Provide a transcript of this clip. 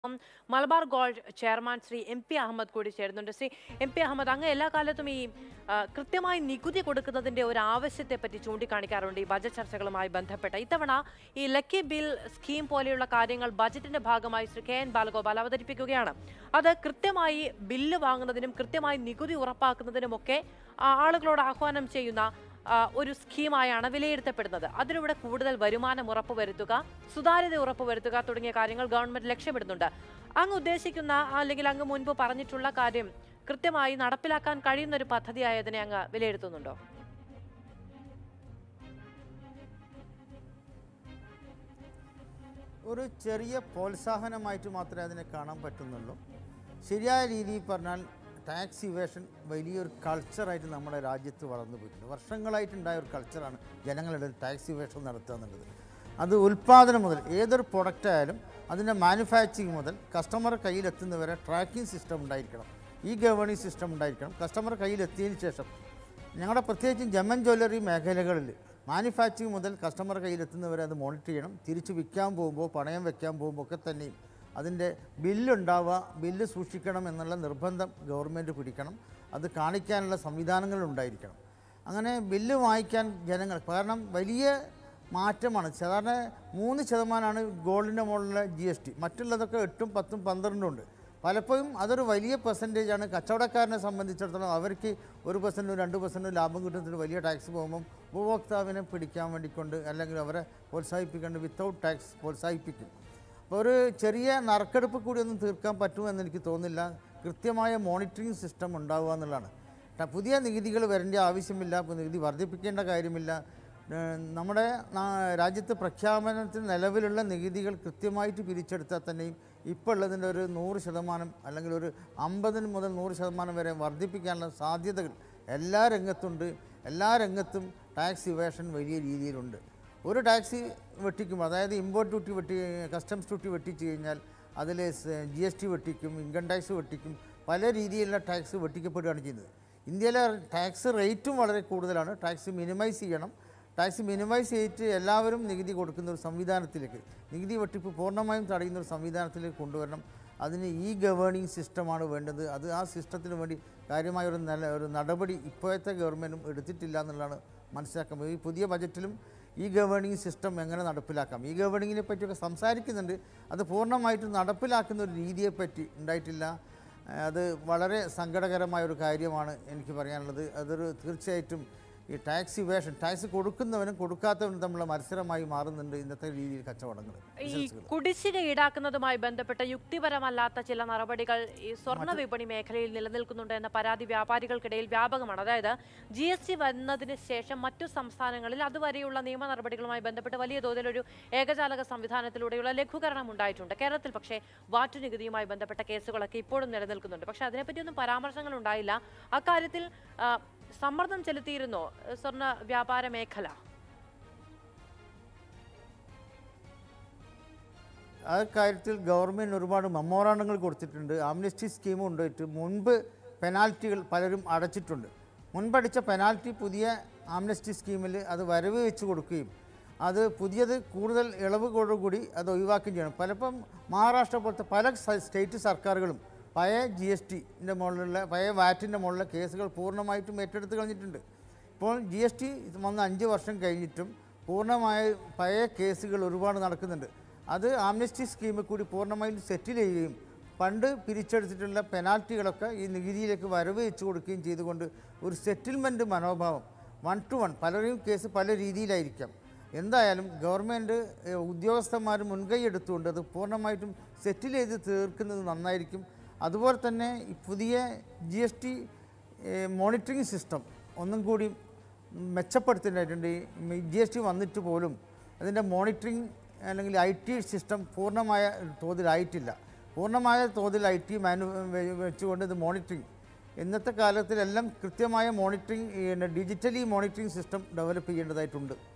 ഉം, Malabar gold chairman Shri M P Ahmed കൂടി ചേരുന്നുണ്ട് ശ്രീ എം പി അഹമ്മദ് അങ്ങ് എല്ലാ കാലത്തും ഈ ആ, കൃത്യമായി നികുതി കൊടുക്കുന്നതിന്റെ ഒരു ആവശ്യത്തെ പറ്റി ചൂണ്ടിക്കാണിക്കാറുണ്ട് ഈ ബജറ്റ് ചർച്ചകളുമായി ബന്ധപ്പെട്ട ഇത്തവണ ഈ ലക്കി ബിൽ സ്കീം പോലെയുള്ള കാര്യങ്ങൾ ബജറ്റിന്റെ ഭാഗമായി ശ്രീ കെ എൻ ബാലഗോപാൽ അവതരിപ്പിക്കുകയാണ് അത് കൃത്യമായി ബില്ല് വാങ്ങുന്നതിനും കൃത്യമായി നികുതി ഉറപ്പാക്കുന്നതിനുമൊക്കെ ആ, ആളുകളോട് ആഹ്വാനം ചെയ്യുന്ന ആ, ഒരു സ്കീമായാണ് വിലയിരുത്തപ്പെടുന്നത് അതിലൂടെ കൂടുതൽ വരുമാനം ഉറപ്പുവരുത്തുക സുതാര്യത ഉറപ്പുവരുത്തുക തുടങ്ങിയ കാര്യങ്ങൾ ഗവൺമെന്റ് ലക്ഷ്യമിടുന്നുണ്ട് അങ്ങ് ഉദ്ദേശിക്കുന്ന അല്ലെങ്കിൽ അങ്ങ് മുൻപ് പറഞ്ഞിട്ടുള്ള കാര്യം കൃത്യമായി നടപ്പിലാക്കാൻ കഴിയുന്ന ഒരു പദ്ധതിയായതിനെ അങ്ങ് വിലയിരുത്തുന്നുണ്ടോ ഒരു ചെറിയ പ്രോത്സാഹനമായിട്ട് മാത്രമേ അതിനെ കാണാൻ പറ്റുന്നുള്ളൂ ശരിയായ രീതിയിൽ പറഞ്ഞാൽ ടാക്സ് ഇവേഷൻ വലിയൊരു കൾച്ചറായിട്ട് നമ്മുടെ രാജ്യത്ത് വളർന്നു പോയിട്ടുണ്ട് വർഷങ്ങളായിട്ടുണ്ടായ ഒരു കൾച്ചറാണ് ജനങ്ങളുടെ ടാക്സ് ഇവേഷൻ നടത്തുക എന്നുള്ളത് അത് ഉൽപ്പാദനം മുതൽ ഏതൊരു പ്രൊഡക്റ്റ് ആയാലും അതിൻ്റെ മാനുഫാക്ചറിങ് മുതൽ കസ്റ്റമർ കയ്യിലെത്തുന്നവരെ ട്രാക്കിംഗ് സിസ്റ്റം ഉണ്ടായിരിക്കണം ഈ ഗവേണിംഗ് സിസ്റ്റം ഉണ്ടായിരിക്കണം കസ്റ്റമർ കയ്യിലെത്തിയതിന് ശേഷം ഞങ്ങളുടെ പ്രത്യേകിച്ചും ജമൻ ജ്വല്ലറി മേഖലകളിൽ മാനുഫാക്ചറിങ് മുതൽ കസ്റ്റമർ കയ്യിലെത്തുന്നവരെ അത് മോണിറ്റർ ചെയ്യണം തിരിച്ച് വിൽക്കാൻ പോകുമ്പോൾ പണയം വെക്കാൻ പോകുമ്പോൾ ഒക്കെ തന്നെയും അതിൻ്റെ ബില്ലുണ്ടാവുക ബില്ല് സൂക്ഷിക്കണം എന്നുള്ള നിർബന്ധം ഗവൺമെൻറ് പിടിക്കണം അത് കാണിക്കാനുള്ള സംവിധാനങ്ങൾ ഉണ്ടായിരിക്കണം അങ്ങനെ ബില്ല് വാങ്ങിക്കാൻ ജനങ്ങൾ കാരണം വലിയ മാറ്റമാണ് സാധാരണ മൂന്ന് ശതമാനമാണ് ഗോൾഡിൻ്റെ മുകളിലെ ജി എസ് ടി മറ്റുള്ളതൊക്കെ എട്ടും പത്തും പന്ത്രണ്ടും ഉണ്ട് പലപ്പോഴും അതൊരു വലിയ പെർസെൻറ്റേജ് ആണ് കച്ചവടക്കാരനെ സംബന്ധിച്ചിടത്തോളം അവർക്ക് ഒരു പെർസെൻറ്റും രണ്ട് പെർസെൻറ്റും ലാഭം കിട്ടുന്നതിന് വലിയ ടാക്സ് പോകുമ്പം ഉപഭോക്താവിനെ പിടിക്കാൻ വേണ്ടിക്കൊണ്ട് അല്ലെങ്കിൽ അവരെ പ്രോത്സാഹിപ്പിക്കേണ്ട വിത്തൗട്ട് ടാക്സ് പ്രോത്സാഹിപ്പിക്കും അപ്പോൾ ഒരു ചെറിയ നറുക്കെടുപ്പ് കൂടി ഒന്നും തീർക്കാൻ പറ്റുമെന്ന് എനിക്ക് തോന്നുന്നില്ല കൃത്യമായ മോണിറ്ററിംഗ് സിസ്റ്റം ഉണ്ടാവുക എന്നുള്ളതാണ് ട്ട- പുതിയ നികുതികൾ വരേണ്ട ആവശ്യമില്ല ഇപ്പോൾ നികുതി വർദ്ധിപ്പിക്കേണ്ട കാര്യമില്ല ഏഹ് നമ്മുടെ നാ- രാജ്യത്ത് പ്രഖ്യാപനത്തിന് നിലവിലുള്ള നികുതികൾ കൃത്യമായിട്ട് പിരിച്ചെടുത്താൽ തന്നെയും ഇപ്പോൾ ഉള്ളതിൻ്റെ ഒരു നൂറ് ശതമാനം അല്ലെങ്കിൽ ഒരു അമ്പതിന് മുതൽ നൂറ് ശതമാനം വരെ വർദ്ധിപ്പിക്കാനുള്ള സാധ്യതകൾ എല്ലാ രംഗത്തുണ്ട് എല്ലാ രംഗത്തും ടാക്സ് ഇവേഷൻ വലിയ രീതിയിലുണ്ട് ഒരു ടാക്സി വെട്ടിക്കും അതായത് ഇമ്പോർട്ട് ഡ്യൂട്ടി വെട്ടി കസ്റ്റംസ് ഡ്യൂട്ടി വെട്ടിച്ച് കഴിഞ്ഞാൽ അതിൽ ജി എസ് ടി വെട്ടിക്കും ഇൻകം ടാക്സ് വെട്ടിക്കും പല രീതിയിലുള്ള ടാക്സ് വെട്ടിക്കപ്പെടുകയാണ് ചെയ്യുന്നത് ഇന്ത്യയിലെ ടാക്സ് റേറ്റും വളരെ കൂടുതലാണ് ടാക്സ് മിനിമൈസ് ചെയ്യണം ടാക്സ് മിനിമൈസ് ചെയ്തിട്ട് എല്ലാവരും നികുതി കൊടുക്കുന്ന ഒരു സംവിധാനത്തിലേക്ക് നികുതി വെട്ടിപ്പ് പൂർണ്ണമായും തടയുന്ന ഒരു സംവിധാനത്തിലേക്ക് കൊണ്ടുവരണം അതിന് ഈ ഗവേണിംഗ് സിസ്റ്റമാണ് വേണ്ടത് അത് ആ സിസ്റ്റത്തിന് വേണ്ടി കാര്യമായ ഒരു നല്ല ഒരു നടപടി ഇപ്പോഴത്തെ ഗവൺമെൻറ്റും എടുത്തിട്ടില്ല എന്നുള്ളതാണ് മനസ്സിലാക്കുന്നത് ഈ പുതിയ ബജറ്റിലും ഈ ഗവേണിംഗ് സിസ്റ്റം എങ്ങനെ നടപ്പിലാക്കാം ഈ ഗവേണിങ്ങിനെ പറ്റിയൊക്കെ സംസാരിക്കുന്നുണ്ട് അത് പൂർണ്ണമായിട്ടും നടപ്പിലാക്കുന്ന ഒരു രീതിയെപ്പറ്റി ഉണ്ടായിട്ടില്ല ഏഹ് അത് വളരെ സങ്കടകരമായ ഒരു കാര്യമാണ് എനിക്ക് പറയാനുള്ളത് അതൊരു തീർച്ചയായിട്ടും ഈ ടാക്സ് ഇവേഷൻ ടാക്സ് കൊടുക്കുന്നവനും കൊടുക്കാത്തവനും തമ്മിലുള്ള മത്സരമായി മാറുന്നുണ്ട് ഇന്നത്തെ രീതിയിൽ കച്ചവടങ്ങൾ ഈ കുടിശ്ശിക ഈടാക്കുന്നതുമായി ബന്ധപ്പെട്ട യുക്തിപരമല്ലാത്ത ചില നടപടികൾ ഈ സ്വർണ്ണ വിപണി മേഖലയിൽ നിലനിൽക്കുന്നുണ്ട് എന്ന പരാതി വ്യാപാരികൾക്കിടയിൽ വ്യാപകമാണ് അതായത് ജി എസ് ടി വന്നതിന് ശേഷം മറ്റു സംസ്ഥാനങ്ങളിൽ അതുവരെയുള്ള നിയമ നടപടികളുമായി ബന്ധപ്പെട്ട് വലിയ തോതിൽ ഒരു ഏകജാലക സംവിധാനത്തിലൂടെയുള്ള ലഘൂകരണം ഉണ്ടായിട്ടുണ്ട് കേരളത്തിൽ പക്ഷേ വാറ്റ് നികുതിയുമായി ബന്ധപ്പെട്ട കേസുകളൊക്കെ ഇപ്പോഴും നിലനിൽക്കുന്നുണ്ട് പക്ഷേ അതിനെപ്പറ്റിയൊന്നും പരാമർശങ്ങൾ ഉണ്ടായില്ല അക്കാര്യത്തിൽ ആ, സമ്മർദ്ദം ചെലുത്തിയിരുന്നോ ഏഹ്, സ്വർണ്ണ വ്യാപാര മേഖല ആ കാര്യത്തിൽ ഗവൺമെൻറ് ഒരുപാട് മെമ്മോറാണ്ടങ്ങൾ കൊടുത്തിട്ടുണ്ട് ആംനസ്റ്റി സ്കീം കൊണ്ടുപോയിട്ട് മുൻപ് പെനാൽറ്റികൾ പലരും അടച്ചിട്ടുണ്ട് മുൻപടിച്ച പെനാൽറ്റി പുതിയ ആംനസ്റ്റി സ്കീമിൽ അത് വരവ് വെച്ച് കൊടുക്കുകയും അത് പുതിയത് കൂടുതൽ ഇളവുകളോടുകൂടി അത് ഒഴിവാക്കുകയും ചെയ്യണം പലപ്പം മഹാരാഷ്ട്ര പോലത്തെ പല സ- സ്റ്റേറ്റ് സർക്കാരുകളും പഴയ ജി എസ് ടിൻ്റെ മുകളിലുള്ള പഴയ വാറ്റിൻ്റെ മുകളിലെ കേസുകൾ പൂർണ്ണമായിട്ടും ഏറ്റെടുത്ത് കളഞ്ഞിട്ടുണ്ട് ഇപ്പോൾ ജി എസ് ടി വന്ന അഞ്ച് വർഷം കഴിഞ്ഞിട്ടും പൂർണ്ണമായ പഴയ കേസുകൾ ഒരുപാട് നടക്കുന്നുണ്ട് അത് ആംനസ്റ്റി സ്കീമിൽ കൂടി പൂർണ്ണമായും സെറ്റിൽ ചെയ്യുകയും പണ്ട് പിരിച്ചെടുത്തിട്ടുള്ള പെനാൽറ്റികളൊക്കെ ഈ നികുതിയിലേക്ക് വരവ് വെച്ച് കൊടുക്കുകയും ചെയ്തുകൊണ്ട് ഒരു സെറ്റിൽമെൻറ്റ് മനോഭാവം വൺ ടു വൺ പലരെയും കേസ് പല രീതിയിലായിരിക്കാം എന്തായാലും ഗവൺമെൻറ് ഏഹ്, ഉദ്യോഗസ്ഥന്മാർ മുൻകൈ എടുത്തുകൊണ്ട് അത് പൂർണ്ണമായിട്ടും സെറ്റിൽ ചെയ്ത് തീർക്കുന്നത് നന്നായിരിക്കും അതുപോലെ തന്നെ ഈ പുതിയ G S T monitoring system ഒന്നും കൂടി മെച്ചപ്പെടുത്തേണ്ടതായിട്ടുണ്ട് ഈ ജി എസ് ടി വന്നിട്ട് പോലും അതിൻ്റെ മോണിറ്ററിംഗ് അല്ലെങ്കിൽ ഐ ടി സിസ്റ്റം പൂർണ്ണമായ തോതിലായിട്ടില്ല പൂർണ്ണമായ തോതിൽ ഐ ടി മാനു വെ- വെച്ചുകൊണ്ട് ഇത് മോണിറ്ററിംഗ് ഇന്നത്തെ കാലത്തിലെല്ലാം കൃത്യമായ monitoring digitally monitoring system develop ചെയ്യേണ്ടതായിട്ടുണ്ട്